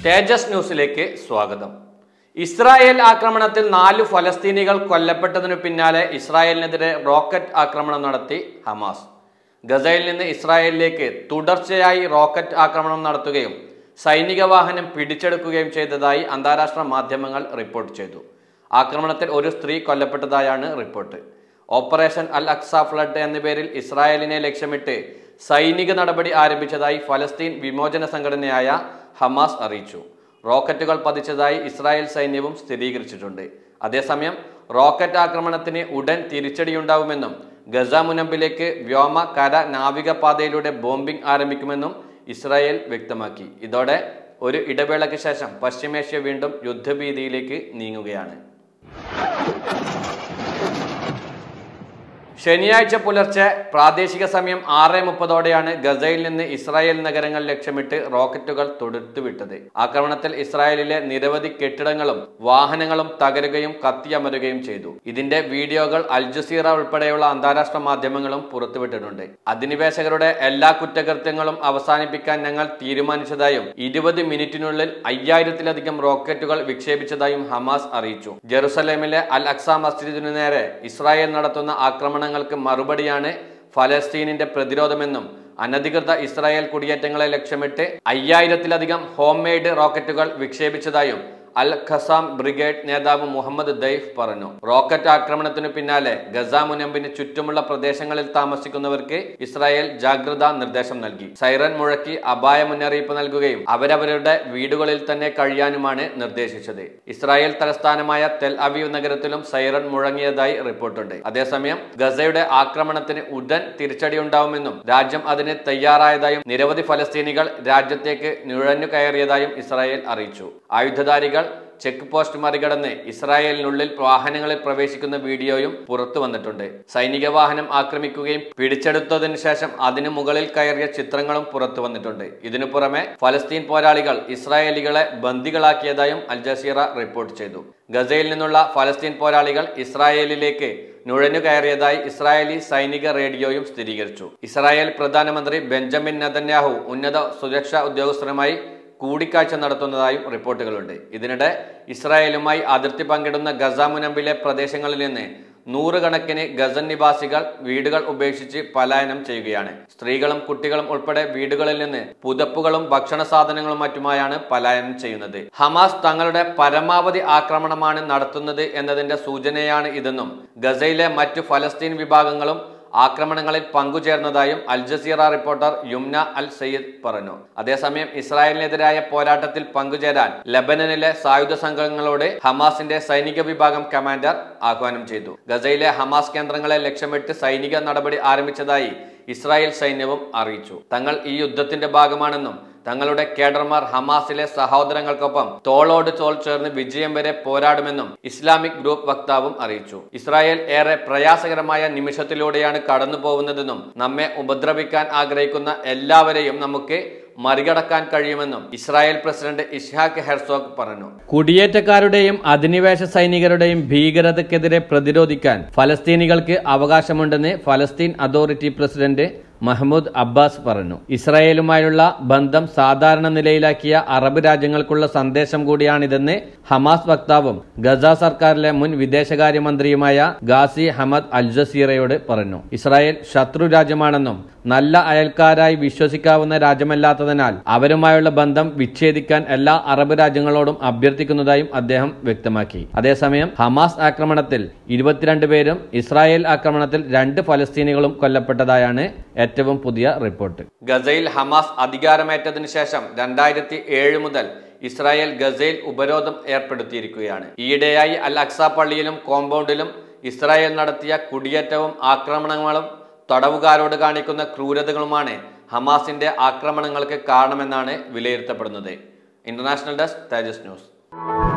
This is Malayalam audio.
തേജസ് ന്യൂസിലേക്ക് സ്വാഗതം ഇസ്രായേൽ ആക്രമണത്തിൽ നാല് ഫലസ്തീനികൾ കൊല്ലപ്പെട്ടതിനു പിന്നാലെ ഇസ്രായേലിനെതിരെ റോക്കറ്റ് ആക്രമണം നടത്തി ഹമാസ് ഗസയിൽ നിന്ന് ഇസ്രായേലിലേക്ക് തുടർച്ചയായി റോക്കറ്റ് ആക്രമണം നടത്തുകയും സൈനിക വാഹനം പിടിച്ചെടുക്കുകയും ചെയ്തതായി അന്താരാഷ്ട്ര മാധ്യമങ്ങൾ റിപ്പോർട്ട് ചെയ്തു ആക്രമണത്തിൽ ഒരു സ്ത്രീ കൊല്ലപ്പെട്ടതായാണ് report operation Al Aqsa flood എന്ന പേരിൽ ഇസ്രായേലിനെ ലക്ഷ്യമിട്ട് സൈനിക നടപടി ആരംഭിച്ചതായി ഫലസ്തീൻ വിമോചന സംഘടനയായ ഹമാസ് അറിയിച്ചു റോക്കറ്റുകൾ പതിച്ചതായി ഇസ്രായേൽ സൈന്യവും സ്ഥിരീകരിച്ചിട്ടുണ്ട് അതേസമയം റോക്കറ്റ് ആക്രമണത്തിന് ഉടൻ തിരിച്ചടിയുണ്ടാവുമെന്നും ഗസ മുനമ്പിലേക്ക് വ്യോമ കര നാവിക പാതയിലൂടെ ബോംബിംഗ് ആരംഭിക്കുമെന്നും ഇസ്രായേൽ വ്യക്തമാക്കി ഇതോടെ ഒരു ഇടവേളയ്ക്ക് ശേഷം പശ്ചിമേഷ്യ വീണ്ടും യുദ്ധഭീതിയിലേക്ക് നീങ്ങുകയാണ് ശനിയാഴ്ച പുലർച്ചെ പ്രാദേശിക സമയം ആറ് മുപ്പതോടെയാണ് ഗസയിൽ നിന്ന് ഇസ്രായേൽ നഗരങ്ങൾ ലക്ഷ്യമിട്ട് റോക്കറ്റുകൾ തൊടുത്തുവിട്ടത് ആക്രമണത്തിൽ ഇസ്രായേലിലെ നിരവധി കെട്ടിടങ്ങളും വാഹനങ്ങളും തകരുകയും കത്തിയമരുകയും ചെയ്തു ഇതിന്റെ വീഡിയോകൾ അൽ ജസീറ ഉൾപ്പെടെയുള്ള അന്താരാഷ്ട്ര മാധ്യമങ്ങളും പുറത്തുവിട്ടിട്ടുണ്ട് അധിനിവേശകരുടെ എല്ലാ കുറ്റകൃത്യങ്ങളും അവസാനിപ്പിക്കാൻ ഞങ്ങൾ തീരുമാനിച്ചതായും ഇരുപത് മിനിറ്റിനുള്ളിൽ അയ്യായിരത്തിലധികം റോക്കറ്റുകൾ വിക്ഷേപിച്ചതായും ഹമാസ് അറിയിച്ചു ജെറുസലേമിലെ അൽ അക്സ മസ്ജിദിനു നേരെ ഇസ്രായേൽ നടത്തുന്ന ആക്രമണങ്ങൾക്ക് മറുപടിയാണ് ഫലസ്തീനിന്റെ പ്രതിരോധമെന്നും അനധികൃത ഇസ്രായേൽ കുടിയേറ്റങ്ങളെ ലക്ഷ്യമിട്ട് അയ്യായിരത്തിലധികം ഹോം മെയ്ഡ് റോക്കറ്റുകൾ വിക്ഷേപിച്ചതായും അൽ ഖസാം ബ്രിഗേഡ് നേതാവ് മുഹമ്മദ് ദൈഫ് പറഞ്ഞു റോക്കറ്റ് ആക്രമണത്തിനു പിന്നാലെ ഗസ മുനമ്പിന് ചുറ്റുമുള്ള പ്രദേശങ്ങളിൽ താമസിക്കുന്നവർക്ക് ഇസ്രായേൽ ജാഗ്രതാ നിർദ്ദേശം നൽകി സൈറൻ മുഴക്കി അപായ മുന്നറിയിപ്പ് നൽകുകയും അവരവരുടെ വീടുകളിൽ തന്നെ കഴിയാനുമാണ് നിർദ്ദേശിച്ചത് ഇസ്രായേൽ തലസ്ഥാനമായ തെൽ അവീവ് നഗരത്തിലും സൈറൻ മുഴങ്ങിയതായി റിപ്പോർട്ടുണ്ട് അതേസമയം ഗസയുടെ ആക്രമണത്തിന് ഉടൻ തിരിച്ചടിയുണ്ടാവുമെന്നും രാജ്യം അതിന് തയ്യാറായതായും നിരവധി ഫലസ്തീനികൾ രാജ്യത്തേക്ക് നുഴഞ്ഞു കയറിയതായും ഇസ്രായേൽ അറിയിച്ചു ആയുധധാരികൾ ചെക്ക് പോസ്റ്റ് മറികടന്ന് ഇസ്രായേലിനുള്ളിൽ വാഹനങ്ങളിൽ പ്രവേശിക്കുന്ന വീഡിയോയും പുറത്തു വന്നിട്ടുണ്ട് സൈനിക വാഹനം ആക്രമിക്കുകയും പിടിച്ചെടുത്തതിനു ശേഷം അതിനു മുകളിൽ കയറിയ ചിത്രങ്ങളും പുറത്തു വന്നിട്ടുണ്ട് ഇതിനു പുറമെ ഫലസ്തീൻ പോരാളികൾ ഇസ്രായേലികളെ ബന്ദികളാക്കിയതായും അൽ ജസീറ റിപ്പോർട്ട് ചെയ്തു ഗസയിൽ നിന്നുള്ള ഫലസ്തീൻ പോരാളികൾ ഇസ്രായേലിലേക്ക് നുഴഞ്ഞു കയറിയതായി ഇസ്രായേലി സൈനിക റേഡിയോയും സ്ഥിരീകരിച്ചു ഇസ്രായേൽ പ്രധാനമന്ത്രി ബെഞ്ചമിൻ നെതന്യാഹു ഉന്നത സുരക്ഷാ ഉദ്യോഗസ്ഥരുമായി കൂടിക്കാഴ്ച നടത്തുന്നതായും റിപ്പോർട്ടുകളുണ്ട് ഇതിനിടെ ഇസ്രായേലുമായി അതിർത്തി പങ്കിടുന്ന ഗസ മുനമ്പിലെ പ്രദേശങ്ങളിൽ നിന്ന് നൂറുകണക്കിന് ഗസൻ നിവാസികൾ വീടുകൾ ഉപേക്ഷിച്ച് പലായനം ചെയ്യുകയാണ് സ്ത്രീകളും കുട്ടികളും ഉൾപ്പെടെ വീടുകളിൽ നിന്ന് പുതപ്പുകളും ഭക്ഷണ സാധനങ്ങളും മറ്റുമായാണ് പലായനം ചെയ്യുന്നത് ഹമാസ് തങ്ങളുടെ പരമാവധി ആക്രമണമാണ് നടത്തുന്നത് എന്നതിന്റെ സൂചനയാണ് ഇതെന്നും ഗസയിലെ മറ്റു ഫലസ്തീൻ വിഭാഗങ്ങളും ആക്രമണങ്ങളിൽ പങ്കുചേർന്നതായും Al Jazeera reporter Youmna Al Sayed പറഞ്ഞു അതേസമയം ഇസ്രായേലിനെതിരായ പോരാട്ടത്തിൽ പങ്കുചേരാൻ ലബനനിലെ സായുധ സംഘങ്ങളോട് ഹമാസിന്റെ സൈനിക വിഭാഗം കമാൻഡർ ആഹ്വാനം ചെയ്തു ഗസയിലെ ഹമാസ് കേന്ദ്രങ്ങളെ ലക്ഷ്യമിട്ട് സൈനിക നടപടി ആരംഭിച്ചതായി ഇസ്രായേൽ സൈന്യവും അറിയിച്ചു തങ്ങൾ ഈ യുദ്ധത്തിന്റെ ഭാഗമാണെന്നും തങ്ങളുടെ കേഡർമാർ ഹമാസിലെ സഹോദരങ്ങൾക്കൊപ്പം തോളോട് തോൾ ചേർന്ന് വിജയം വരെ പോരാടുമെന്നും ഇസ്ലാമിക് ഗ്രൂപ്പ് വക്താവും അറിയിച്ചു ഇസ്രായേൽ ഏറെ പ്രയാസകരമായ നിമിഷത്തിലൂടെയാണ് കടന്നു പോകുന്നതെന്നും നമ്മെ ഉപദ്രവിക്കാൻ ആഗ്രഹിക്കുന്ന എല്ലാവരെയും നമുക്ക് മറികടക്കാൻ കഴിയുമെന്നും ഇസ്രായേൽ പ്രസിഡന്റ് ഇഷ്ഹാഖ് ഹെർസോഗ് പറഞ്ഞു കുടിയേറ്റക്കാരുടെയും അധിനിവേശ സൈനികരുടെയും ഭീകരതയ്ക്കെതിരെ പ്രതിരോധിക്കാൻ ഫലസ്തീനികൾക്ക് അവകാശമുണ്ടെന്ന് ഫലസ്തീൻ അതോറിറ്റി പ്രസിഡന്റ് മഹ്മൂദ് അബ്ബാസ് പറഞ്ഞു ഇസ്രായേലുമായുള്ള ബന്ധം സാധാരണ നിലയിലാക്കിയ അറബ് രാജ്യങ്ങൾക്കുള്ള സന്ദേശം കൂടിയാണിതെന്ന് ഹമാസ് വക്താവും ഗസ സർക്കാരിലെ മുൻ വിദേശകാര്യമന്ത്രിയുമായ ഗാസി ഹമദ് അൽ ജസീറയോട് പറഞ്ഞു ഇസ്രായേൽ ശത്രു രാജ്യമാണെന്നും നല്ല അയൽക്കാരായി വിശ്വസിക്കാവുന്ന രാജ്യമല്ലാത്തതിനാൽ അവരുമായുള്ള ബന്ധം വിച്ഛേദിക്കാൻ എല്ലാ അറബ് രാജ്യങ്ങളോടും അഭ്യർത്ഥിക്കുന്നതായും അദ്ദേഹം വ്യക്തമാക്കി അതേസമയം ഹമാസ് ആക്രമണത്തിൽ ഇരുപത്തിരണ്ട് പേരും ഇസ്രായേൽ ആക്രമണത്തിൽ രണ്ട് ഫലസ്തീനികളും കൊല്ലപ്പെട്ടതായാണ് ഏറ്റവും പുതിയ റിപ്പോർട്ട് ഗസയിൽ ഹമാസ് അധികാരമേറ്റതിനു ശേഷം രണ്ടായിരത്തി ഏഴ് മുതൽ ഇസ്രായേൽ ഗസയിൽ ഉപരോധം ഏർപ്പെടുത്തിയിരിക്കുകയാണ് ഈയിടെയായി അൽ അക്സ പള്ളിയിലും കോമ്പൗണ്ടിലും ഇസ്രായേൽ നടത്തിയ കുടിയേറ്റവും ആക്രമണങ്ങളും തടവുകാരോട് കാണിക്കുന്ന ക്രൂരതകളുമാണ് ഹമാസിന്റെ ആക്രമണങ്ങൾക്ക് കാരണമെന്നാണ് വിലയിരുത്തപ്പെടുന്നത് ഇന്റർനാഷണൽ ഡെസ്ക് തേജസ് ന്യൂസ്